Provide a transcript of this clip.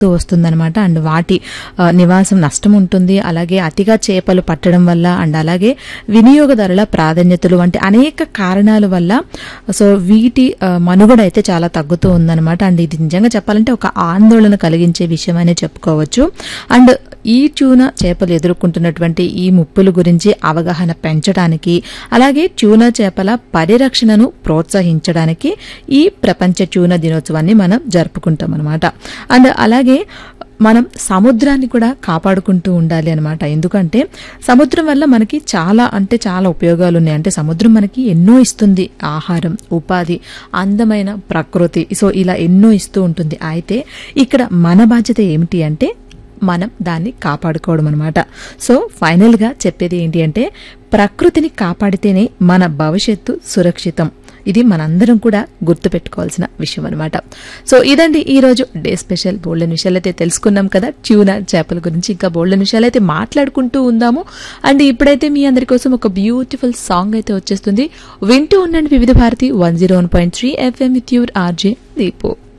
వస్తుందన్నమాట అండ్ వాటి ఆ, నివాసం నష్టం ఉంటుంది అలాగే అతిగా చేపలు పట్టడం వల్ల అండ్ అలాగే వినియోగదారుల ప్రాధాన్యతలు వంటి అనేక కారణాల వల్ల సో వీటి ఆ, మనుగడ అయితే చాలా తగ్గుతూ ఉందన్నమాట అండ్ ఇది నిజంగా చెప్పాలంటే ఒక ఆందోళన కలిగించే విషయం అనే చెప్పుకోవచ్చు అండ్ ఈ ట్యూనా చేపలు ఎదుర్కొంటున్నటువంటి ఈ ముప్పుల గురించి అవగాహన పెంచడానికి అలాగే ట్యూనా చేపల పరిరక్షణను ప్రోత్సహించడానికి ఈ ప్రపంచ ట్యూనా దినోత్సవాన్ని మనం జరుపుకుంటాం అనమాట అండ్ అలాగే మనం సముద్రాన్ని కూడా కాపాడుకుంటూ ఉండాలి అనమాట ఎందుకంటే సముద్రం వల్ల మనకి చాలా అంటే చాలా ఉపయోగాలు ఉన్నాయి అంటే సముద్రం మనకి ఎన్నో ఇస్తుంది ఆహారం ఉపాధి అందమైన ప్రకృతి సో ఇలా ఎన్నో ఇస్తూ ఉంటుంది అయితే ఇక్కడ మన బాధ్యత ఏమిటి అంటే మనం దాన్ని కాపాడుకోవడం అనమాట సో ఫైనల్ గా చెప్పేది ఏంటి అంటే ప్రకృతిని కాపాడితేనే మన భవిష్యత్తు సురక్షితం ఇది మనందరం కూడా గుర్తుపెట్టుకోవాల్సిన విషయం అనమాట సో ఇదండి ఈ రోజు డే స్పెషల్ బోల్డెన్ విషయాలు అయితే తెలుసుకున్నాం కదా ట్యూనా చేపల గురించి ఇంకా బోల్డెన్ విషయాలు అయితే మాట్లాడుకుంటూ ఉందాము అండ్ ఇప్పుడైతే మీ అందరి కోసం ఒక బ్యూటిఫుల్ సాంగ్ అయితే వచ్చేస్తుంది వింటూ ఉండండి Vividh Bharati one zero one point three FM with your RJ Deepu